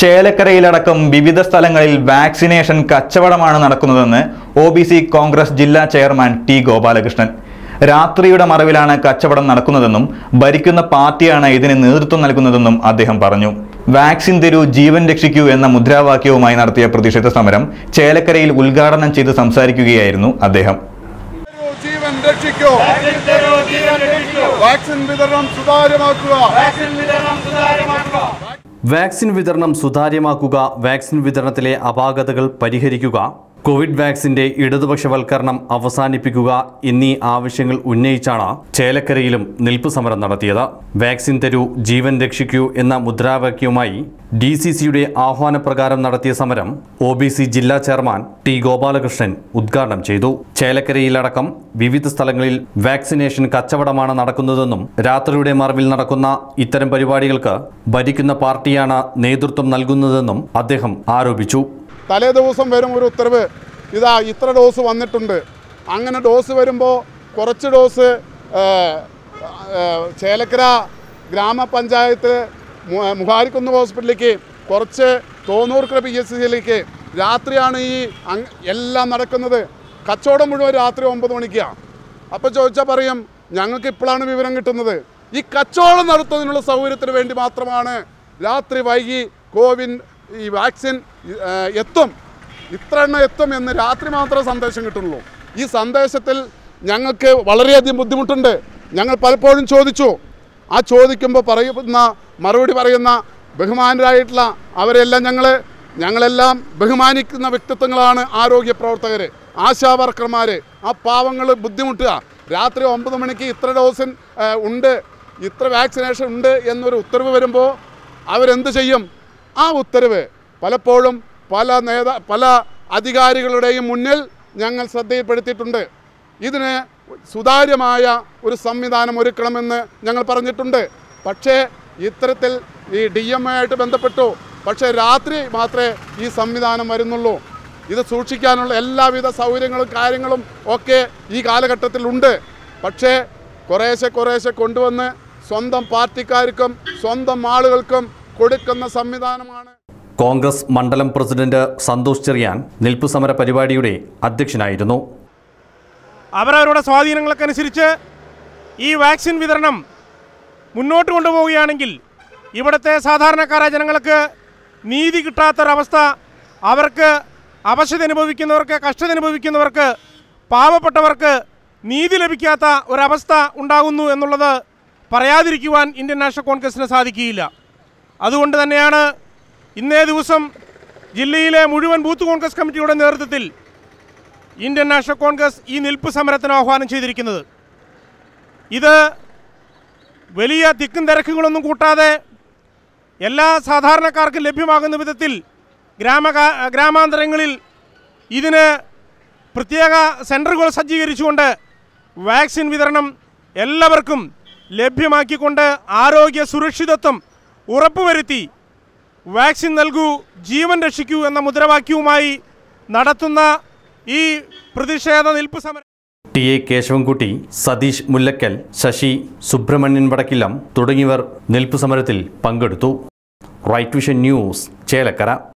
ചേലക്കരയിലടക്കം വിവിധ സ്ഥലങ്ങളിൽ വാക്സിനേഷൻ കച്ചവടമാണ് നടക്കുന്നതെന്ന് ഒ ബി സി കോൺഗ്രസ് ജില്ലാ ചെയർമാൻ ടി ഗോപാലകൃഷ്ണൻ രാത്രിയുടെ മറവിലാണ് കച്ചവടം നടക്കുന്നതെന്നും ഭരിക്കുന്ന പാർട്ടിയാണ് ഇതിന് നേതൃത്വം നൽകുന്നതെന്നും അദ്ദേഹം പറഞ്ഞു വാക്സിൻ തരൂ ജീവൻ രക്ഷിക്കൂ എന്ന മുദ്രാവാക്യവുമായി നടത്തിയ പ്രതിഷേധ സമരം ചേലക്കരയിൽ ഉദ്ഘാടനം ചെയ്ത് സംസാരിക്കുകയായിരുന്നു അദ്ദേഹം ജീവൻ രക്ഷിക്കൂ വാക്സിൻ വിതരണം സുതാര്യമാക്കുക വാക്സിൻ വിതരണം സുതാര്യമാക്കുക വാക്സിൻ വിതരണത്തിലെ അപാകതകൾ പരിഹരിക്കുക കോവിഡ് വാക്സിന്റെ ഇടതുപക്ഷവൽക്കരണം അവസാനിപ്പിക്കുക എന്നീ ആവശ്യങ്ങൾ ഉന്നയിച്ചാണ് ചേലക്കരയിലും നിൽപ്പ് സമരം നടത്തിയത് വാക്സിൻ തരൂ ജീവൻ രക്ഷിക്കൂ എന്ന മുദ്രാവാക്യവുമായി ഡി സി സിയുടെ ആഹ്വാനപ്രകാരം നടത്തിയ സമരം ഒ ബി സി ജില്ലാ ചെയർമാൻ ടി ഗോപാലകൃഷ്ണൻ ഉദ്ഘാടനം ചെയ്തു ചേലക്കരയിലടക്കം വിവിധ സ്ഥലങ്ങളിൽ വാക്സിനേഷൻ കച്ചവടമാണ് നടക്കുന്നതെന്നും രാത്രിയുടെ മറവിൽ നടക്കുന്ന ഇത്തരം പരിപാടികൾക്ക് ഭരിക്കുന്ന പാർട്ടിയാണ് നേതൃത്വം നൽകുന്നതെന്നും അദ്ദേഹം ആരോപിച്ചു തലേ ദിവസം വരും ഒരു ഉത്തരവ് ഇതാ ഇത്ര ഡോസ് വന്നിട്ടുണ്ട് അങ്ങനെ ഡോസ് വരുമ്പോൾ കുറച്ച് ഡോസ് ഏ, ഏ, ചേലക്കര ഗ്രാമപഞ്ചായത്ത് മു- മുഹാരിക്കുന്ന് ഹോസ്പിറ്റലിലേക്ക് കുറച്ച് തോന്നൂർക്കര പി എസ് സിയിലേക്ക് രാത്രിയാണ് ഈ അങ് എല്ലാം നടക്കുന്നത് കച്ചവടം മുഴുവൻ രാത്രി ഒമ്പത് മണിക്കാണ് അപ്പോൾ ചോദിച്ചാൽ പറയും ഞങ്ങൾക്ക് ഇപ്പോഴാണ് വിവരം കിട്ടുന്നത് ഈ കച്ചവടം നടത്തുന്നതിനുള്ള സൗകര്യത്തിന് വേണ്ടി മാത്രമാണ് രാത്രി വൈകി കോവിൻ ഈ വാക്സിൻ ഏഹ്, എത്തും ഇത്ര എണ്ണം എത്തും എന്ന് രാത്രി മാത്രമേ സന്ദേശം കിട്ടുള്ളൂ ഈ സന്ദേശത്തിൽ ഞങ്ങൾക്ക് വളരെയധികം ബുദ്ധിമുട്ടുണ്ട് ഞങ്ങൾ പലപ്പോഴും ചോദിച്ചു ആ ചോദിക്കുമ്പോൾ പറയുന്ന മറുപടി പറയുന്ന ബഹുമാനരായിട്ടുള്ള അവരെല്ലാം ഞങ്ങൾ ഞങ്ങളെല്ലാം ബഹുമാനിക്കുന്ന വ്യക്തിത്വങ്ങളാണ് ആരോഗ്യ പ്രവർത്തകർ ആശാ വർക്കർമാർ ആ പാവങ്ങൾ ബുദ്ധിമുട്ടുക രാത്രി ഒമ്പത് മണിക്ക് ഇത്ര ഡോസിൻ ആ, ഉണ്ട് ഇത്ര വാക്സിനേഷൻ ഉണ്ട് എന്നൊരു ഉത്തരവ് വരുമ്പോൾ അവരെന്ത് ചെയ്യും ആ ഉത്തരവ് പലപ്പോഴും പല നേതാ പല അധികാരികളുടെയും മുന്നിൽ ഞങ്ങൾ ശ്രദ്ധയിൽപ്പെടുത്തിയിട്ടുണ്ട് ഇതിന് സുതാര്യമായ ഒരു സംവിധാനം ഒരുക്കണമെന്ന് ഞങ്ങൾ പറഞ്ഞിട്ടുണ്ട് പക്ഷേ ഇത്തരത്തിൽ ഈ ഡി എം ആയിട്ട് ബന്ധപ്പെട്ടു പക്ഷേ രാത്രി മാത്രമേ ഈ സംവിധാനം വരുന്നുള്ളൂ ഇത് സൂക്ഷിക്കാനുള്ള എല്ലാവിധ സൗകര്യങ്ങളും കാര്യങ്ങളും ഒക്കെ ഈ കാലഘട്ടത്തിൽ ഉണ്ട് പക്ഷേ കുറേശ്ശെ കുറേശ്ശെ കൊണ്ടുവന്ന് സ്വന്തം പാർട്ടിക്കാർക്കും സ്വന്തം ആളുകൾക്കും കൊടുക്കുന്ന സംവിധാനമാണ് കോൺഗ്രസ് മണ്ഡലം പ്രസിഡന്റ് സന്തോഷ് ചെറിയാൻ നിൽപ്പ് സമര പരിപാടിയുടെ അധ്യക്ഷനായിരുന്നു അവരവരുടെ സ്വാധീനങ്ങൾക്കനുസരിച്ച് ഈ വാക്സിൻ വിതരണം മുന്നോട്ട് കൊണ്ടുപോവുകയാണെങ്കിൽ ഇവിടുത്തെ സാധാരണക്കാരായ ജനങ്ങൾക്ക് നീതി കിട്ടാത്തൊരവസ്ഥ അവർക്ക് അവശത അനുഭവിക്കുന്നവർക്ക് കഷ്ടത അനുഭവിക്കുന്നവർക്ക് പാവപ്പെട്ടവർക്ക് നീതി ലഭിക്കാത്ത ഒരവസ്ഥ ഉണ്ടാകുന്നു എന്നുള്ളത് പറയാതിരിക്കുവാൻ ഇന്ത്യൻ നാഷണൽ കോൺഗ്രസിന് സാധിക്കുകയില്ല അതുകൊണ്ട് തന്നെയാണ് ഇന്നേ ദിവസം ജില്ലയിലെ മുഴുവൻ ബൂത്ത് കോൺഗ്രസ് കമ്മിറ്റിയുടെ നേതൃത്വത്തിൽ ഇന്ത്യൻ നാഷണൽ കോൺഗ്രസ് ഈ നിൽപ്പ് സമരത്തിന് ആഹ്വാനം ചെയ്തിരിക്കുന്നത് ഇത് വലിയ തിക്കും തിരക്കുകളൊന്നും കൂട്ടാതെ എല്ലാ സാധാരണക്കാർക്കും ലഭ്യമാകുന്ന വിധത്തിൽ ഗ്രാമ ഗ്രാമാന്തരങ്ങളിൽ ഇതിന് പ്രത്യേക സെൻറ്ററുകൾ സജ്ജീകരിച്ചുകൊണ്ട് വാക്സിൻ വിതരണം എല്ലാവർക്കും ലഭ്യമാക്കിക്കൊണ്ട് ആരോഗ്യ സുരക്ഷിതത്വം ഉറപ്പുവരുത്തി വാക്സിൻ നൽകൂ ജീവൻ രക്ഷിക്കൂ എന്ന മുദ്രാവാക്യവുമായി നടത്തുന്ന ഈ പ്രതിഷേധ നിൽപ്പ് സമരം ടി എ കേശവൻകുട്ടി സതീഷ് മുല്ലക്കൽ ശശി സുബ്രഹ്മണ്യൻ വടക്കില്ലം തുടങ്ങിയവർ നിൽപ്പ് സമരത്തിൽ പങ്കെടുത്തു റൈറ്റ് വിഷൻ ന്യൂസ് ചേലക്കര